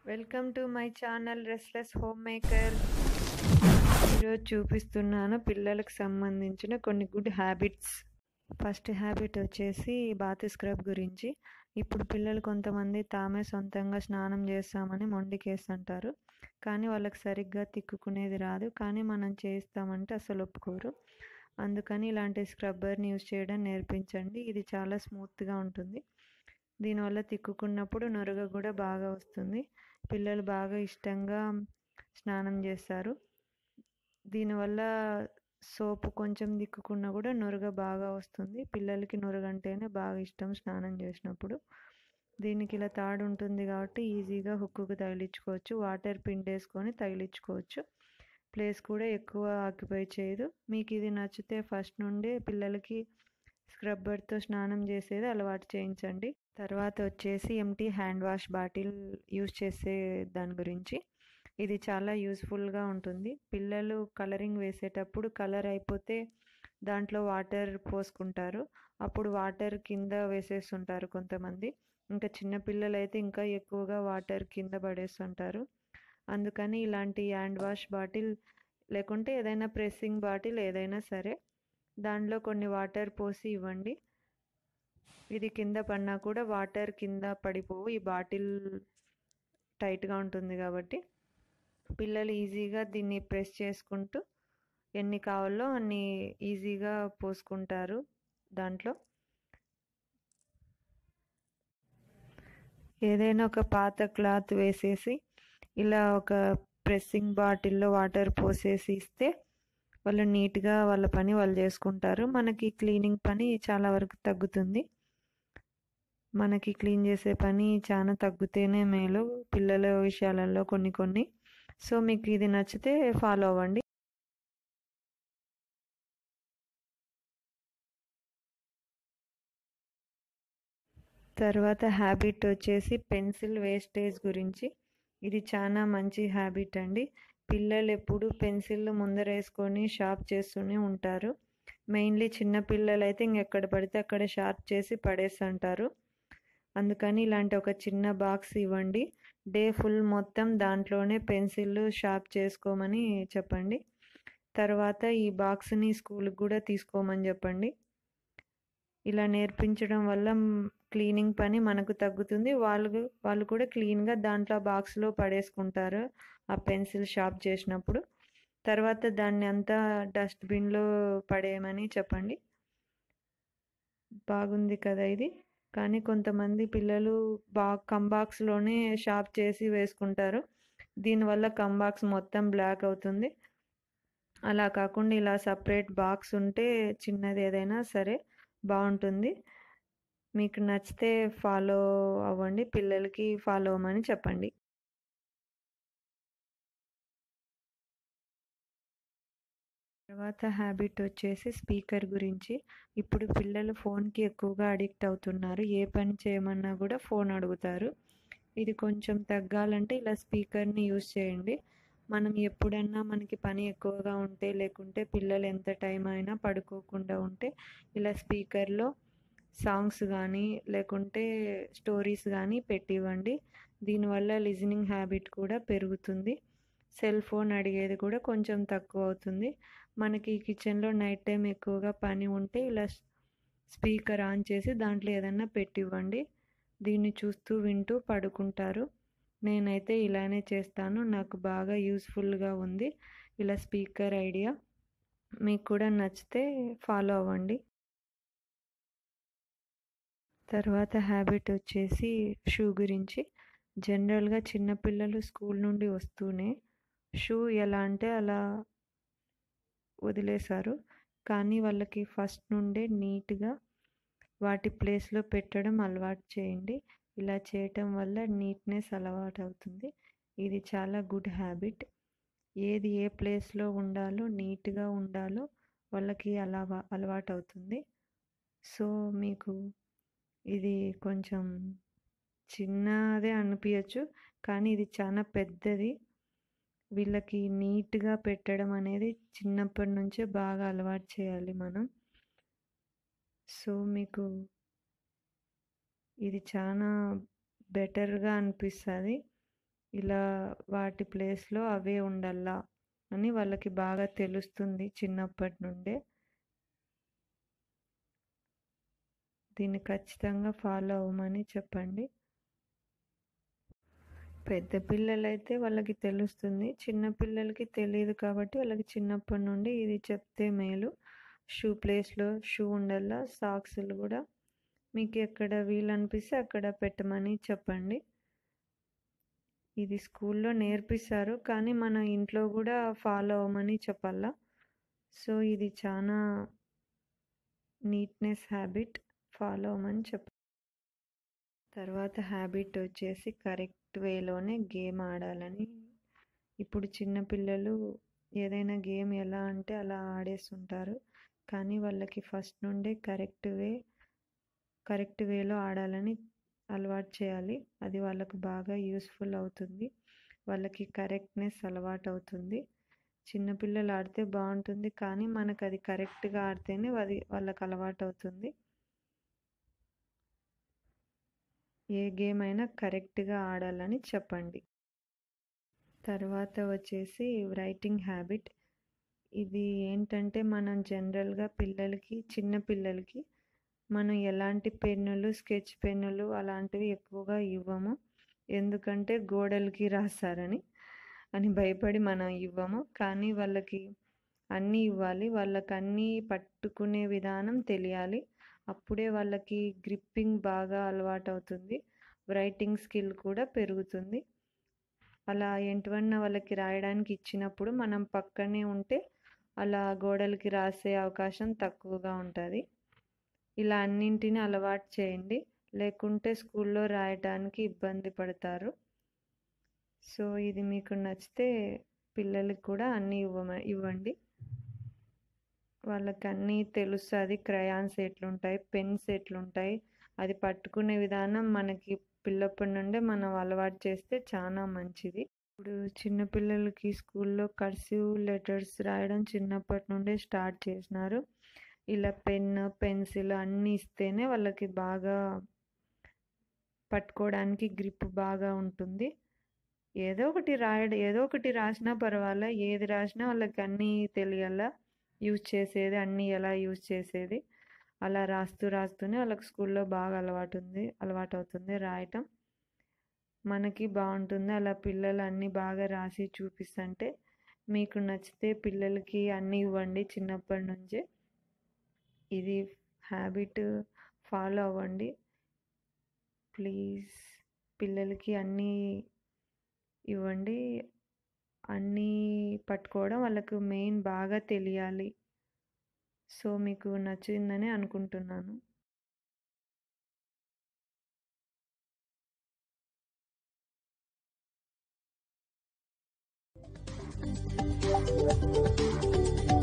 Welcome to my channel restless home maker ఈరోజు చూపిస్తున్నాను పిల్లలకు సంబంధించిన కొన్ని గుడ్ హ్యాబిట్స్ ఫస్ట్ హ్యాబిట్ వచ్చేసి బాత్ స్క్రబ్ గురించి ఇప్పుడు పిల్లలు కొంతమంది తామే సొంతంగా స్నానం చేస్తామని మొండికేస్తుంటారు కానీ వాళ్ళకి సరిగ్గా తిక్కుకునేది రాదు కానీ మనం చేస్తామంటే అసలు ఒప్పుకోరు అందుకని ఇలాంటి స్క్రబ్బర్ని యూజ్ చేయడం నేర్పించండి ఇది చాలా స్మూత్గా ఉంటుంది దీనివల్ల తిక్కుకున్నప్పుడు నురగ కూడా బాగా వస్తుంది పిల్లలు బాగా ఇష్టంగా స్నానం చేస్తారు దీనివల్ల సోపు కొంచెం దిక్కుకున్నా కూడా నురగ బాగా వస్తుంది పిల్లలకి నురగ అంటేనే బాగా ఇష్టం స్నానం చేసినప్పుడు దీనికి ఇలా తాడు ఉంటుంది కాబట్టి ఈజీగా హుక్కుకు తగిలించుకోవచ్చు వాటర్ పిండేసుకొని తగిలించుకోవచ్చు ప్లేస్ కూడా ఎక్కువ ఆక్యుపై చేయదు మీకు ఇది నచ్చితే ఫస్ట్ నుండే పిల్లలకి స్క్రబ్బర్తో స్నానం చేసేది అలవాటు చేయించండి తర్వాత వచ్చేసి empty hand wash bottle use చేసే దాని గురించి ఇది చాలా యూస్ఫుల్గా ఉంటుంది పిల్లలు కలరింగ్ వేసేటప్పుడు కలర్ అయిపోతే దాంట్లో వాటర్ పోసుకుంటారు అప్పుడు వాటర్ కింద వేసేస్తుంటారు కొంతమంది ఇంకా చిన్నపిల్లలు అయితే ఇంకా ఎక్కువగా వాటర్ కింద పడేస్తుంటారు అందుకని ఇలాంటి హ్యాండ్ వాష్ బాటిల్ లేకుంటే ఏదైనా ప్రెస్సింగ్ బాటిల్ ఏదైనా సరే దాంట్లో కొన్ని వాటర్ పోసి ఇవ్వండి ఇది కింద పడినా కూడా వాటర్ కింద పడిపోవు ఈ బాటిల్ టైట్గా ఉంటుంది కాబట్టి పిల్లలు ఈజీగా దీన్ని ప్రెస్ చేసుకుంటూ ఎన్ని కావాలో అన్ని ఈజీగా పోసుకుంటారు దాంట్లో ఏదైనా ఒక పాత క్లాత్ వేసేసి ఇలా ఒక ప్రెస్సింగ్ బాటిల్లో వాటర్ పోసేసి ఇస్తే వాళ్ళు నీట్గా వాళ్ళ పని వాళ్ళు చేసుకుంటారు మనకి క్లీనింగ్ పని చాలా వరకు తగ్గుతుంది మనకి క్లీన్ చేసే పని చాలా తగ్గుతేనే మేలు పిల్లల విషయాలలో కొన్ని కొన్ని సో మీకు ఇది నచ్చితే ఫాలో అవ్వండి తర్వాత హ్యాబిట్ వచ్చేసి పెన్సిల్ వేస్టేజ్ గురించి ఇది చాలా మంచి హ్యాబిట్ అండి పిల్లలు ఎప్పుడు పెన్సిల్ ముందర వేసుకొని షార్ప్ చేస్తూనే ఉంటారు మెయిన్లీ చిన్న పిల్లలు అయితే ఇంకెక్కడ పడితే అక్కడ షార్ప్ చేసి పడేస్తుంటారు అందుకని ఇలాంటి ఒక చిన్న బాక్స్ ఇవ్వండి డే ఫుల్ మొత్తం దాంట్లోనే పెన్సిల్ షార్ప్ చేసుకోమని చెప్పండి తర్వాత ఈ బాక్స్ని స్కూల్కి కూడా తీసుకోమని చెప్పండి ఇలా నేర్పించడం వల్ల క్లీనింగ్ పని మనకు తగ్గుతుంది వాళ్ళు వాళ్ళు కూడా క్లీన్గా దాంట్లో బాక్స్లో పడేసుకుంటారు ఆ పెన్సిల్ షార్ప్ చేసినప్పుడు తర్వాత దాన్ని అంతా డస్ట్బిన్లో పడేయమని చెప్పండి బాగుంది కదా ఇది కానీ కొంతమంది పిల్లలు బా కంబాక్స్లోనే షార్ప్ చేసి వేసుకుంటారు దీనివల్ల కంబాక్స్ మొత్తం బ్లాక్ అవుతుంది అలా కాకుండా ఇలా సపరేట్ బాక్స్ ఉంటే చిన్నది ఏదైనా సరే బాగుంటుంది మీకు నచ్చితే ఫాలో అవ్వండి పిల్లలకి ఫాలో అవ్వమని చెప్పండి తర్వాత హ్యాబిట్ వచ్చేసి స్పీకర్ గురించి ఇప్పుడు పిల్లలు ఫోన్కి ఎక్కువగా అడిక్ట్ అవుతున్నారు ఏ పని చేయమన్నా కూడా ఫోన్ అడుగుతారు ఇది కొంచెం తగ్గాలంటే ఇలా స్పీకర్ని యూజ్ చేయండి మనం ఎప్పుడన్నా మనకి పని ఎక్కువగా ఉంటే లేకుంటే పిల్లలు ఎంత టైం అయినా పడుకోకుండా ఉంటే ఇలా స్పీకర్లో సాంగ్స్ కానీ లేకుంటే స్టోరీస్ కానీ పెట్టివ్వండి దీనివల్ల లిజనింగ్ హ్యాబిట్ కూడా పెరుగుతుంది సెల్ ఫోన్ అడిగేది కూడా కొంచెం తక్కువ అవుతుంది మనకి కిచెన్లో నైట్ టైం ఎక్కువగా పని ఉంటే ఇలా స్పీకర్ ఆన్ చేసి దాంట్లో ఏదన్నా పెట్టివ్వండి దీన్ని చూస్తూ వింటూ పడుకుంటారు నేనైతే ఇలానే చేస్తాను నాకు బాగా యూస్ఫుల్గా ఉంది ఇలా స్పీకర్ ఐడియా మీకు కూడా నచ్చితే ఫాలో అవ్వండి తర్వాత హ్యాబిట్ వచ్చేసి షూ గురించి జనరల్గా చిన్నపిల్లలు స్కూల్ నుండి వస్తూనే షూ ఎలా అంటే అలా వదిలేశారు కానీ వాళ్ళకి ఫస్ట్ నుండే నీట్గా వాటి ప్లేస్లో పెట్టడం అలవాటు చేయండి ఇలా చేయటం వల్ల నీట్నెస్ అలవాటు అవుతుంది ఇది చాలా గుడ్ హ్యాబిట్ ఏది ఏ ప్లేస్లో ఉండాలో నీట్గా ఉండాలో వాళ్ళకి అలా అలవాటు అవుతుంది సో మీకు ఇది కొంచెం చిన్నదే అనిపించచ్చు కానీ ఇది చాలా పెద్దది వీళ్ళకి నీట్గా పెట్టడం అనేది చిన్నప్పటి నుంచే బాగా అలవాటు చేయాలి మనం సో మీకు ఇది చాలా బెటర్గా అనిపిస్తుంది ఇలా వాటి ప్లేస్లో అవే ఉండల్లా అని వాళ్ళకి బాగా తెలుస్తుంది చిన్నప్పటి నుండే దీన్ని ఖచ్చితంగా ఫాలో అవ్వమని చెప్పండి పెద్ద పిల్లలైతే వాళ్ళకి తెలుస్తుంది చిన్న పిల్లలకి తెలియదు కాబట్టి వాళ్ళకి చిన్నప్పటి నుండి ఇది చెప్తే మేలు షూ ప్లేస్లో షూ ఉండల్లా సాక్స్లు కూడా మీకు ఎక్కడ వీలు అనిపిస్తే అక్కడ పెట్టమని చెప్పండి ఇది స్కూల్లో నేర్పిస్తారు కానీ మన ఇంట్లో కూడా ఫాలో అవ్వమని చెప్పాలా సో ఇది చాలా నీట్నెస్ హ్యాబిట్ ఫాలో అవ్వమని చెప్ప తర్వాత హ్యాబిట్ వచ్చేసి కరెక్ట్ వేలోనే గేమ్ ఆడాలని ఇప్పుడు చిన్నపిల్లలు ఏదైనా గేమ్ ఎలా అంటే అలా ఆడేస్తుంటారు కానీ వాళ్ళకి ఫస్ట్ నుండే కరెక్ట్ వే కరెక్ట్ వేలో ఆడాలని అలవాటు చేయాలి అది వాళ్ళకు బాగా యూస్ఫుల్ అవుతుంది వాళ్ళకి కరెక్ట్నెస్ అలవాటు అవుతుంది చిన్నపిల్లలు ఆడితే బాగుంటుంది కానీ మనకు అది కరెక్ట్గా ఆడితేనే అది వాళ్ళకి అలవాటు అవుతుంది ఏ గేమ్ అయినా కరెక్ట్గా ఆడాలని చెప్పండి తర్వాత వచ్చేసి రైటింగ్ హ్యాబిట్ ఇది ఏంటంటే మనం జనరల్గా పిల్లలకి చిన్న పిల్లలకి మనం ఎలాంటి పెన్నులు స్కెచ్ పెన్నులు అలాంటివి ఎక్కువగా ఇవ్వము ఎందుకంటే గోడలకి రాస్తారని అని భయపడి మనం ఇవ్వము కానీ వాళ్ళకి అన్నీ ఇవ్వాలి వాళ్ళకి అన్నీ పట్టుకునే విధానం తెలియాలి అప్పుడే వాళ్ళకి గ్రిప్పింగ్ బాగా అలవాటు అవుతుంది రైటింగ్ స్కిల్ కూడా పెరుగుతుంది అలా ఏంటివన్నా వాళ్ళకి రాయడానికి ఇచ్చినప్పుడు మనం పక్కనే ఉంటే అలా గోడలకి రాసే అవకాశం తక్కువగా ఉంటుంది ఇలా అన్నింటిని అలవాటు చేయండి లేకుంటే స్కూల్లో రాయడానికి ఇబ్బంది పడతారు సో ఇది మీకు నచ్చితే పిల్లలకి కూడా అన్నీ ఇవ్వమ ఇవ్వండి వాళ్ళకి అన్నీ తెలుస్తుంది క్రయాన్స్ ఎట్లుంటాయి పెన్స్ ఎట్లుంటాయి అది పట్టుకునే విధానం మనకి పిల్లప్పటి నుండే మనం అలవాటు చేస్తే చాలా మంచిది ఇప్పుడు చిన్నపిల్లలకి స్కూల్లో కర్సివ్ లెటర్స్ రాయడం చిన్నప్పటి నుండే స్టార్ట్ చేసినారు ఇలా పెన్ పెన్సిల్ అన్నీ ఇస్తేనే వాళ్ళకి బాగా పట్టుకోవడానికి గ్రిప్ బాగా ఉంటుంది ఏదో ఒకటి రాయడం ఏదో ఒకటి రాసినా పర్వాలే ఏది రాసినా వాళ్ళకి అన్నీ తెలియాలా యూజ్ చేసేది అన్నీ ఎలా యూజ్ చేసేది అలా రాస్తూ రాస్తూనే వాళ్ళకి స్కూల్లో బాగా అలవాటు ఉంది అలవాటు అవుతుంది రాయటం మనకి బాగుంటుంది అలా పిల్లలు అన్నీ బాగా రాసి చూపిస్తుంటే మీకు నచ్చితే పిల్లలకి అన్నీ ఇవ్వండి చిన్నప్పటి నుంచే ఇది హ్యాబిట్ ఫాలో అవ్వండి ప్లీజ్ పిల్లలకి అన్నీ ఇవ్వండి అన్నీ పట్టుకోవడం వాళ్ళకు మెయిన్ బాగా తెలియాలి సో మీకు నచ్చిందని అనుకుంటున్నాను Thank you.